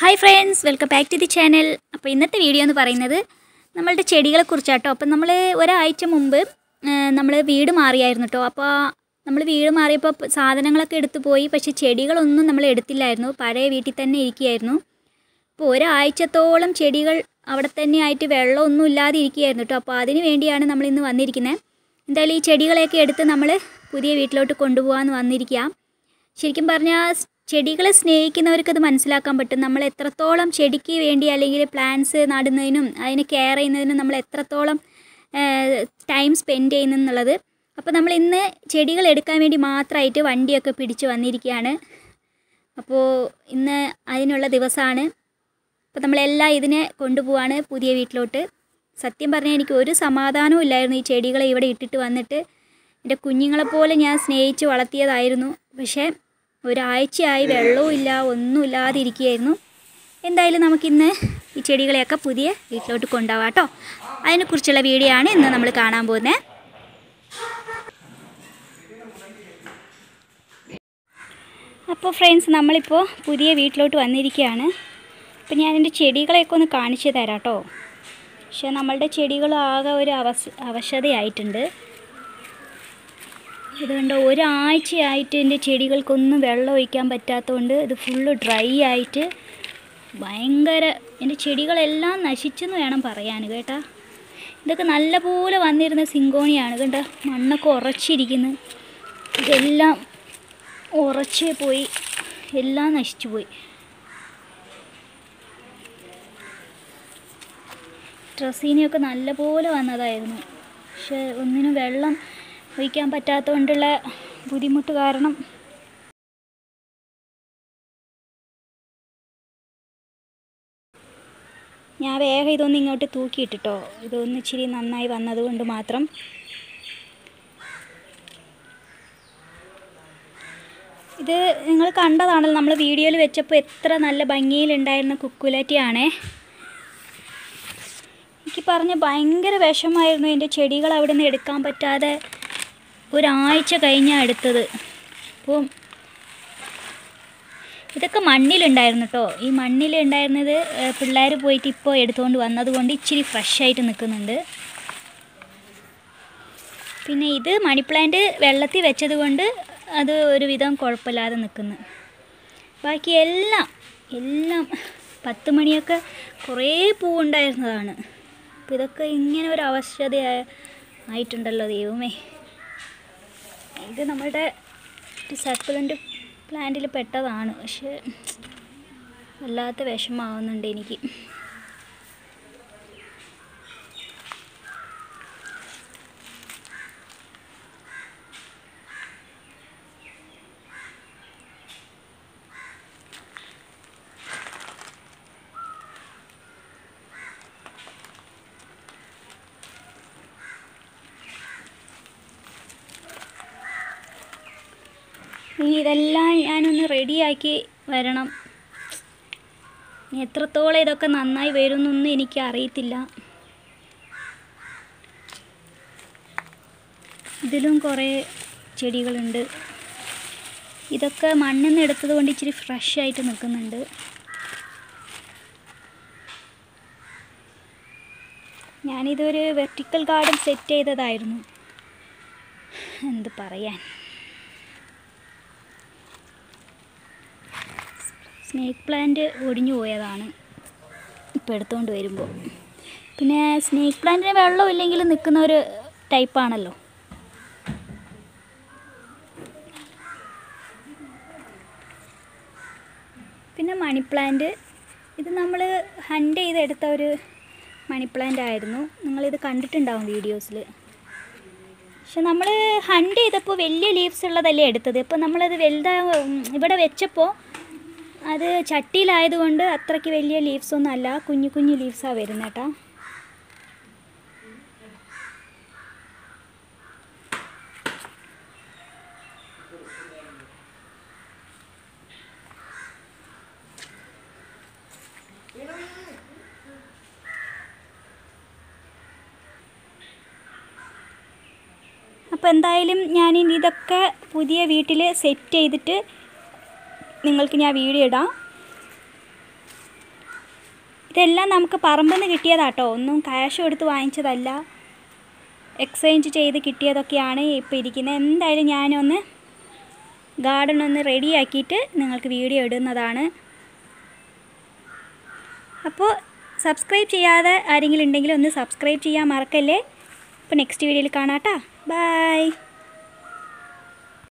hi friends welcome back to the channel അപ്പോൾ ഇന്നത്തെ video എന്ന് പറയുന്നത് നമ്മളുടെ ചെടികളെ കുറിച്ചാട്ടോ അപ്പം നമ്മൾ ഒരാഴ്ച മുമ്പ് നമ്മൾ വീട് മാറിയായിരുന്നു കേട്ടോ അപ്പോൾ നമ്മൾ വീട് മാറിയപ്പോൾ പ- സാധനങ്ങളൊക്കെ എടുത്തു പോയി പക്ഷേ ചെടികളൊന്നും നമ്മൾ എടുത്തില്ലായിരുന്നു പഴയ വീട്ടിൽ തന്നെ ഇരിക്കുകയായിരുന്നു അപ്പോൾ ഒരാഴ്ചത്തോളം ചെടികൾ അവിടെ തന്നെ ആയിട്ട് വെള്ളമൊന്നും ഇല്ലാതെ ഇരിക്കുകയായിരുന്നു കേട്ടോ അപ്പോൾ അതിന് വേണ്ടിയാണ് നമ്മൾ ഇന്ന് വന്നിരിക്കുന്നത് എന്തായാലും ഈ ചെടികളെയൊക്കെ എടുത്ത് നമ്മൾ പുതിയ വീട്ടിലോട്ട് കൊണ്ടുപോകാമെന്ന് വന്നിരിക്കുക ശരിക്കും പറഞ്ഞാൽ ചെടികളെ സ്നേഹിക്കുന്നവർക്കത് മനസ്സിലാക്കാൻ പറ്റും നമ്മൾ എത്രത്തോളം ചെടിക്ക് വേണ്ടി അല്ലെങ്കിൽ പ്ലാന്റ്സ് നടുന്നതിനും അതിനെ കെയർ ചെയ്യുന്നതിനും നമ്മൾ എത്രത്തോളം ടൈം സ്പെൻഡ് ചെയ്യുന്നെന്നുള്ളത് അപ്പോൾ നമ്മൾ ഇന്ന് ചെടികൾ എടുക്കാൻ വേണ്ടി മാത്രമായിട്ട് വണ്ടിയൊക്കെ പിടിച്ച് വന്നിരിക്കുകയാണ് അപ്പോൾ ഇന്ന് അതിനുള്ള ദിവസമാണ് അപ്പോൾ നമ്മളെല്ലാം ഇതിനെ കൊണ്ടുപോവാണ് പുതിയ വീട്ടിലോട്ട് സത്യം പറഞ്ഞാൽ എനിക്ക് ഒരു സമാധാനവും ഇല്ലായിരുന്നു ഈ ചെടികളെ ഇവിടെ ഇട്ടിട്ട് വന്നിട്ട് എൻ്റെ കുഞ്ഞുങ്ങളെപ്പോലെ ഞാൻ സ്നേഹിച്ച് വളർത്തിയതായിരുന്നു പക്ഷേ ഒരാഴ്ചയായി വെള്ളവും ഇല്ല ഒന്നും ഇല്ലാതെ ഇരിക്കുകയായിരുന്നു എന്തായാലും നമുക്കിന്ന് ഈ ചെടികളെയൊക്കെ പുതിയ വീട്ടിലോട്ട് കൊണ്ടുപോകാം കേട്ടോ അതിനെക്കുറിച്ചുള്ള വീഡിയോ ആണ് ഇന്ന് നമ്മൾ കാണാൻ പോകുന്നത് അപ്പോൾ ഫ്രണ്ട്സ് നമ്മളിപ്പോൾ പുതിയ വീട്ടിലോട്ട് വന്നിരിക്കുകയാണ് അപ്പോൾ ഞാൻ എൻ്റെ ചെടികളെയൊക്കെ ഒന്ന് കാണിച്ചു തരാം കേട്ടോ പക്ഷേ നമ്മളുടെ ചെടികൾ ആകെ ഒരു അവശ അവശതയായിട്ടുണ്ട് ഇതുകൊണ്ട് ഒരാഴ്ചയായിട്ട് എൻ്റെ ചെടികൾക്കൊന്നും വെള്ളം ഒഴിക്കാൻ പറ്റാത്തതുകൊണ്ട് ഇത് ഫുള്ള് ഡ്രൈ ആയിട്ട് ഭയങ്കര എൻ്റെ ചെടികളെല്ലാം നശിച്ചെന്ന് വേണം പറയാൻ കേട്ടാ ഇതൊക്കെ നല്ലപോലെ വന്നിരുന്ന സിങ്കോണിയാണ് കണ്ട മണ്ണൊക്കെ ഉറച്ചിരിക്കുന്നു ഇതെല്ലാം ഉറച്ചേ പോയി എല്ലാം നശിച്ചു പോയി ഡ്രസ്സീനെയൊക്കെ നല്ലപോലെ വന്നതായിരുന്നു പക്ഷെ ഒന്നിനും വെള്ളം ഒഴിക്കാൻ പറ്റാത്തതുകൊണ്ടുള്ള ബുദ്ധിമുട്ട് കാരണം ഞാൻ വേഗം ഇതൊന്ന് ഇങ്ങോട്ട് തൂക്കിയിട്ടിട്ടോ ഇതൊന്ന് ഇച്ചിരി നന്നായി വന്നതുകൊണ്ട് മാത്രം ഇത് നിങ്ങൾ കണ്ടതാണല്ലോ നമ്മൾ വീഡിയോയിൽ വെച്ചപ്പോൾ എത്ര നല്ല ഭംഗിയിലുണ്ടായിരുന്ന കുക്കുലറ്റിയാണേ എനിക്ക് പറഞ്ഞ ഭയങ്കര വിഷമായിരുന്നു എൻ്റെ ചെടികൾ അവിടെ നിന്ന് എടുക്കാൻ പറ്റാതെ ഒരാഴ്ച കഴിഞ്ഞാണ് എടുത്തത് അപ്പം ഇതൊക്കെ മണ്ണിലുണ്ടായിരുന്നു കേട്ടോ ഈ മണ്ണിലുണ്ടായിരുന്നത് പിള്ളേർ പോയിട്ട് ഇപ്പോൾ എടുത്തുകൊണ്ട് വന്നതുകൊണ്ട് ഇച്ചിരി ഫ്രഷ് ആയിട്ട് നിൽക്കുന്നുണ്ട് പിന്നെ ഇത് മണി പ്ലാന്റ് വെള്ളത്തിൽ വെച്ചത് കൊണ്ട് അത് ഒരുവിധം കുഴപ്പമില്ലാതെ നിൽക്കുന്നു ബാക്കി എല്ലാം എല്ലാം പത്ത് മണിയൊക്കെ കുറേ പൂവുണ്ടായിരുന്നതാണ് അപ്പോൾ ഇതൊക്കെ ഇങ്ങനെ ഒരു അവശത ആയിട്ടുണ്ടല്ലോ ദൈവമേ ഇത് നമ്മളുടെ സർക്കുലൻ്റ് പ്ലാന്റിൽ പെട്ടതാണ് പക്ഷേ വല്ലാത്ത വിഷമാവുന്നുണ്ട് എനിക്ക് ഇനി ഇതെല്ലാം ഞാനൊന്ന് റെഡിയാക്കി വരണം ഇനി എത്രത്തോളം ഇതൊക്കെ നന്നായി വരുമെന്നൊന്നും എനിക്ക് അറിയത്തില്ല ഇതിലും കുറേ ചെടികളുണ്ട് ഇതൊക്കെ മണ്ണിൽ നിന്ന് എടുത്തത് കൊണ്ട് ഇച്ചിരി ഫ്രഷ് ആയിട്ട് നിൽക്കുന്നുണ്ട് ഞാനിതൊരു വെർട്ടിക്കൽ ഗാർഡൻ സെറ്റ് ചെയ്തതായിരുന്നു എന്ത് പറയാൻ സ്നേക്ക് പ്ലാന്റ് ഒടിഞ്ഞു പോയതാണ് ഇപ്പോൾ എടുത്തുകൊണ്ട് വരുമ്പോൾ പിന്നെ സ്നേക്ക് പ്ലാന്റിന് വെള്ളം ഇല്ലെങ്കിൽ നിൽക്കുന്ന ഒരു ടൈപ്പാണല്ലോ പിന്നെ മണി പ്ലാന്റ് ഇത് നമ്മൾ ഹണ്ട് ചെയ്തെടുത്ത ഒരു മണി പ്ലാന്റ് ആയിരുന്നു നിങ്ങളിത് കണ്ടിട്ടുണ്ടാവും വീഡിയോസിൽ പക്ഷെ നമ്മൾ ഹണ്ട് ചെയ്തപ്പോൾ വലിയ ലീവ്സ് ഉള്ളതല്ലേ എടുത്തത് ഇപ്പോൾ നമ്മളത് വലുതാ ഇവിടെ വെച്ചപ്പോൾ അത് ചട്ടിയിലായതുകൊണ്ട് അത്രയ്ക്ക് വലിയ ലീവ്സ് ഒന്നും അല്ല കുഞ്ഞു കുഞ്ഞു ലീവ്സാണ് വരുന്നത് കേട്ടോ അപ്പോൾ എന്തായാലും ഞാൻ ഇനി ഇതൊക്കെ പുതിയ വീട്ടിൽ സെറ്റ് ചെയ്തിട്ട് നിങ്ങൾക്ക് ഞാൻ വീഡിയോ ഇടാം ഇതെല്ലാം നമുക്ക് പറമ്പിൽ നിന്ന് കിട്ടിയതാട്ടോ ഒന്നും ക്യാഷ് കൊടുത്ത് വാങ്ങിച്ചതല്ല എക്സ്ചേഞ്ച് ചെയ്ത് കിട്ടിയതൊക്കെയാണ് ഇപ്പോൾ ഇരിക്കുന്നത് എന്തായാലും ഞാനൊന്ന് ഗാർഡൻ ഒന്ന് റെഡിയാക്കിയിട്ട് നിങ്ങൾക്ക് വീഡിയോ ഇടുന്നതാണ് അപ്പോൾ സബ്സ്ക്രൈബ് ചെയ്യാതെ ആരെങ്കിലും ഉണ്ടെങ്കിൽ ഒന്ന് സബ്സ്ക്രൈബ് ചെയ്യാൻ മറക്കല്ലേ അപ്പോൾ നെക്സ്റ്റ് വീഡിയോയിൽ കാണാം കേട്ടോ ബൈ